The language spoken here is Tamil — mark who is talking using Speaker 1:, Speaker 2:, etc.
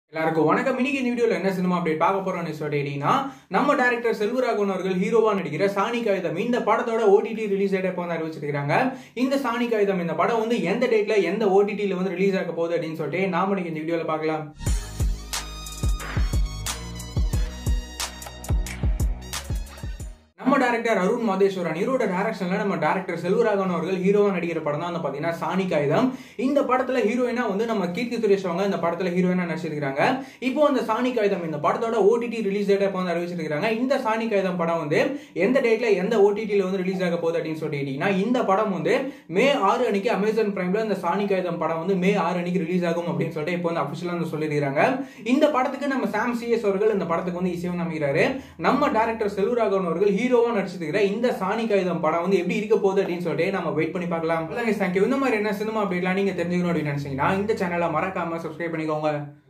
Speaker 1: எல்லாருக்கும் வணக்கம் இன்னைக்கு இந்த வீடியோல என்ன சினிமா அப்டேட் பார்க்க போறோம்னு சொல்லிட்டீங்கன்னா நம்ம டேரக்டர் செல்வராகவன் அவர்கள் ஹீரோவா நடிக்கிற சாணி காகிதம் இந்த படத்தோட ஓடிடி ரிலீஸ் டேட் எப்போ வந்து அறிவிச்சிருக்காங்க இந்த சாணி காகிதம் இந்த படம் வந்து எந்த டேட்ல எந்த ஓடிடில வந்து ரிலீஸ் ஆக போகுது அப்படின்னு சொல்லிட்டு நாம இன்னைக்கு இந்த வீடியோல பார்க்கலாம் நம்ம டேரக்டர் அருண் மாதேஸ்வரன் இவரோட டேரக்ஷன்ல நம்ம டேரக்டர் செல்வராகவன் அவர்கள் ஹீரோவா நடிக்கிற படம் தான் வந்து பாத்தீங்கன்னா சாணி காகிதம் இந்த படத்துல ஹீரோயினா வந்து நம்ம கீர்த்தி சுரேஷ் அவங்க இந்த படத்துல ஹீரோயினா நடிச்சிருக்காங்க இப்போ அந்த சாணி காகிதம் இந்த படத்தோட ஓடிடி ரிலீஸ் டேட் எப்போ வந்து அறிவிச்சிருக்காங்க இந்த சாணி காகிதம் படம் வந்து எந்த டேட்ல எந்த ஓடிடில வந்து ரிலீஸ் ஆக போகுது அப்படின்னு சொல்லிட்டீங்கன்னா இந்த படம் வந்து மே ஆறு அன்னைக்கு அமேசான் பிரைம்ல இந்த சாணி காகிதம் படம் வந்து மே ஆறு அன்னைக்கு ரிலீஸ் ஆகும் அப்படின்னு சொல்லிட்டு இப்போ வந்து அபிஷியலா வந்து சொல்லியிருக்காங்க இந்த படத்துக்கு நம்ம சாம் சிஎஸ் அவர்கள் இந்த படத்துக்கு வந்து இசைவன் அமைக்கிறாரு நம்ம டேரக்டர் செல்வராகவன் அவர்கள் ஹீரோவா நடிச்சிருக்கிற இந்த சாணி காகிதம் படம் வந்து எப்படி இருக்க போகுது அப்படின்னு சொல்லிட்டு நம்ம வெயிட் பண்ணி பார்க்கலாம் தேங்க்யூ இந்த மாதிரி என்ன சினிமா அப்டேட்லாம் நீங்க தெரிஞ்சுக்கணும் அப்படின்னு நினைச்சீங்கன்னா இந்த சேனலை மறக்காம சப்ஸ்கிரைப் பண்ணிக்கோங்க